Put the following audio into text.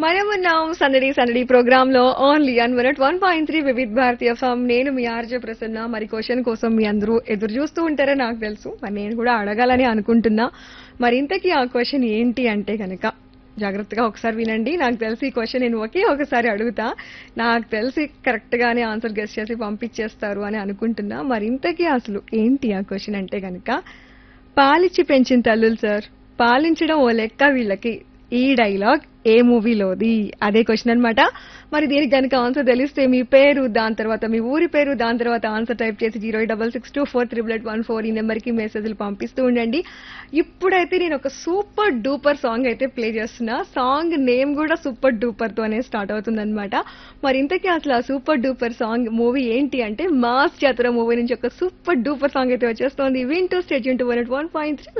మనమున్నాం సందడి సందడి ప్రోగ్రామ్ లో only an minute one point three Vividh Bharati F M నేను మీ ఆర్జే ప్రసన్న మరి క్వశ్చన్ కోసం మీ అందరూ ఎదురు చూస్తూ ఉంటారో నాకు తెలుసు మరి నేను కూడా అడగాలని అనుకుంటున్నా మరి ఇంతకీ ఆ క్వశ్చన్ ఏంటి అంటే కనుక జాగ్రత్తగా ఒకసారి వినండి నాకు తెలిసి ఈ క్వశ్చన్ నేను ఒకే ఒకసారి అడుగుతా నాకు తెలిసి కరెక్ట్ గానే ఆన్సర్ గెస్ట్ చేసి పంపించేస్తారు అని అనుకుంటున్నా మరి ఇంతకీ అసలు ఏంటి ఆ క్వశ్చన్ అంటే కనుక పాలిచ్చి పెంచిన తల్లులు సార్ పాలించడం ఓ లెక్క వీళ్ళకి ఈ డైలాగ్ ఏ మూవీలోది అదే క్వశ్చన్ అన్నమాట మరి దీనికి కనుక ఆన్సర్ తెలిస్తే మీ పేరు దాని తర్వాత మీ ఊరి పేరు దాని తర్వాత ఆన్సర్ టైప్ చేసి zero double six two four triple eight one four ఈ నెంబర్కి మెసేజ్లు పంపిస్తూ ఉండండి ఇప్పుడైతే నేను ఒక సూపర్ డూపర్ సాంగ్ అయితే ప్లే చేస్తున్నా సాంగ్ నేమ్ కూడా సూపర్ డూపర్ తోనే స్టార్ట్ అవుతుంది మరి ఇంతకీ అసలు ఆ సూపర్ డూపర్ సాంగ్ మూవీ ఏంటి అంటే మాస్ జాతర మూవీ నుంచి ఒక సూపర్ డూపర్ సాంగ్ అయితే వచ్చేస్తోంది వింటూ స్టేజ్ వన్ పాయింట్ త్రీ